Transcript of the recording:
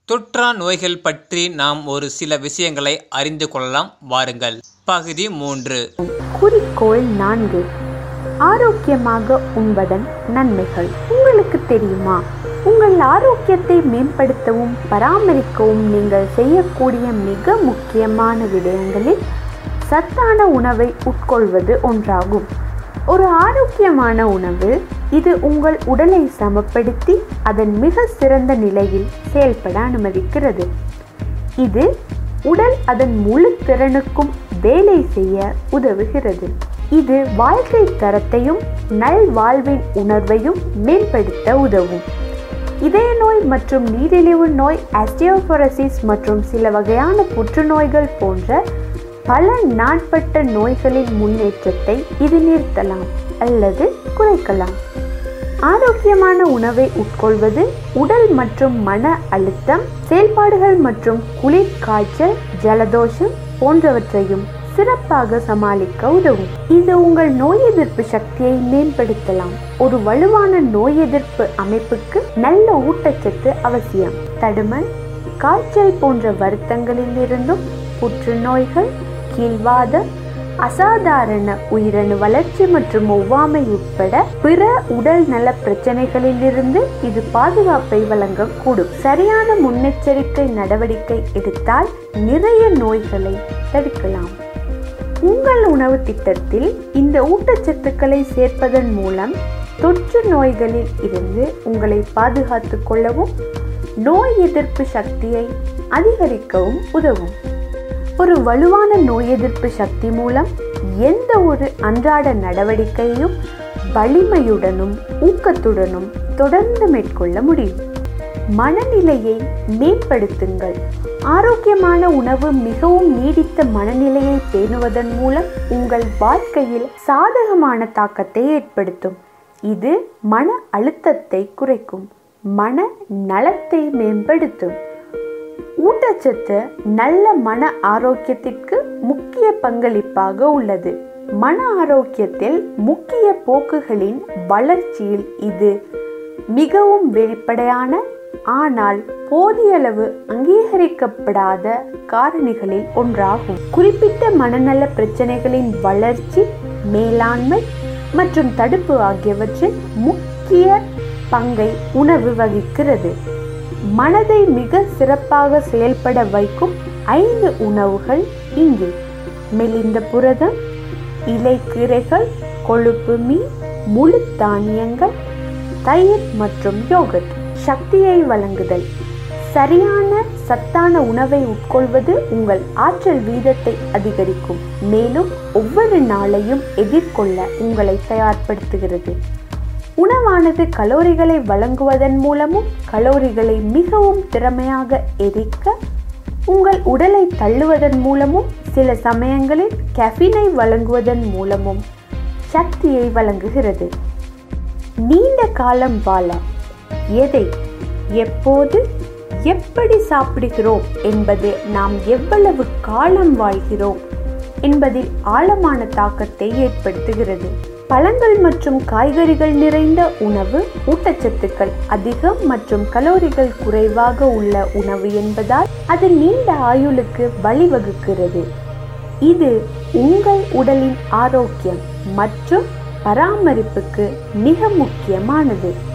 தொற்றா நோய்கள் பற்றி நாம் ஒரு சில விஷயங்களை அறிந்து கொள்ளலாம் வாருங்கள் பகுதி மூன்று குறிக்கோள் நான்கு ஆரோக்கியமாக உண்பதன் நன்மைகள் உங்களுக்கு தெரியுமா உங்கள் ஆரோக்கியத்தை மேம்படுத்தவும் பராமரிக்கவும் நீங்கள் செய்யக்கூடிய மிக முக்கியமான விடயங்களில் சத்தான உணவை உட்கொள்வது ஒன்றாகும் ஒரு ஆரோக்கியமான உணவு இது உங்கள் உடலை சமப்படுத்தி அதன் மிக சிறந்த நிலையில் செயல்பட அனுமதிக்கிறது இது உடல் அதன் முழு திறனுக்கும் வேலை செய்ய உதவுகிறது இது வாழ்க்கை தரத்தையும் நல்வாழ்வின் உணர்வையும் மேம்படுத்த உதவும் இதய நோய் மற்றும் நீரிழிவு நோய் ஆஸ்டியோபொரோசிஸ் மற்றும் சில வகையான புற்றுநோய்கள் போன்ற பல நாட்பட்ட நோய்களின் முன்னேற்றத்தை இது நிறுத்தலாம் அல்லது குறைக்கலாம் ஆரோக்கியமான உணவை உட்கொள்வது உடல் மற்றும் மன அழுத்தம் செயல்பாடுகள் மற்றும் குளிர் காய்ச்சல் ஜலதோஷம் போன்றவற்றையும் சிறப்பாக சமாளிக்க உதவும் இது உங்கள் நோய் எதிர்ப்பு சக்தியை மேம்படுத்தலாம் ஒரு வலுவான நோய் எதிர்ப்பு அமைப்புக்கு நல்ல ஊட்டச்சத்து அவசியம் தடுமல் காய்ச்சல் போன்ற வருத்தங்களில் இருந்தும் புற்றுநோய்கள் கீழ்வாதம் அசாதாரண உயிரணு வளர்ச்சி மற்றும் ஒவ்வாமை உட்பட பிற உடல் நல பிரச்சனைகளிலிருந்து இது பாதுகாப்பை வழங்கக்கூடும் சரியான முன்னெச்சரிக்கை நடவடிக்கை எடுத்தால் நிறைய நோய்களை தடுக்கலாம் உங்கள் உணவு திட்டத்தில் இந்த ஊட்டச்சத்துக்களை சேர்ப்பதன் மூலம் தொற்று நோய்களில் இருந்து உங்களை பாதுகாத்துக் கொள்ளவும் நோய் எதிர்ப்பு சக்தியை அதிகரிக்கவும் உதவும் ஒரு வலுவான நோய் எதிர்ப்பு சக்தி மூலம் எந்த ஒரு அன்றாட நடவடிக்கையும் வலிமையுடனும் ஊக்கத்துடனும் தொடர்ந்து மேற்கொள்ள முடியும் மனநிலையை மேம்படுத்துங்கள் ஆரோக்கியமான உணவு மிகவும் நீடித்த மனநிலையை பேணுவதன் மூலம் உங்கள் வாழ்க்கையில் சாதகமான தாக்கத்தை ஏற்படுத்தும் இது மன அழுத்தத்தை குறைக்கும் மன நலத்தை மேம்படுத்தும் ஊட்டச்சத்து நல்ல மன ஆரோக்கியத்திற்கு முக்கிய பங்களிப்பாக உள்ளது மன ஆரோக்கியத்தில் முக்கிய போக்குகளின் வளர்ச்சியில் இது மிகவும் வெளிப்படையான ஆனால் போதியளவு அங்கீகரிக்கப்படாத காரணிகளில் ஒன்றாகும் குறிப்பிட்ட மனநல பிரச்சனைகளின் வளர்ச்சி மேலாண்மை மற்றும் தடுப்பு ஆகியவற்றில் முக்கிய பங்கை உணவு வகிக்கிறது மனதை மிக சிறப்பாக செயல்பட வைக்கும் ஐந்து உணவுகள் இங்கே மெலிந்த புரதம் இலைக்கீரைகள் கொழுப்பு மீன் முழு தானியங்கள் தயிர் மற்றும் யோகட் சக்தியை வழங்குதல் சரியான சத்தான உணவை உட்கொள்வது உங்கள் ஆற்றல் வீதத்தை அதிகரிக்கும் மேலும் ஒவ்வொரு நாளையும் எதிர்கொள்ள உங்களை தயார்படுத்துகிறது உணவானது கலோரிகளை வழங்குவதன் மூலமும் கலோரிகளை மிகவும் திறமையாக எரிக்க உங்கள் உடலை தள்ளுவதன் மூலமும் சில சமயங்களில் கெஃபினை வழங்குவதன் மூலமும் சக்தியை வழங்குகிறது நீண்ட காலம் வாழ எதை எப்போது எப்படி சாப்பிடுகிறோம் என்பது நாம் எவ்வளவு காலம் வாழ்கிறோம் என்பதில் ஆழமான தாக்கத்தை ஏற்படுத்துகிறது பழங்கள் மற்றும் காய்கறிகள் நிறைந்த உணவு ஊட்டச்சத்துக்கள் அதிகம் மற்றும் கலோரிகள் குறைவாக உள்ள உணவு என்பதால் அது நீண்ட ஆயுளுக்கு வழிவகுக்கிறது இது உங்கள் உடலின் ஆரோக்கியம் மற்றும் பராமரிப்புக்கு மிக முக்கியமானது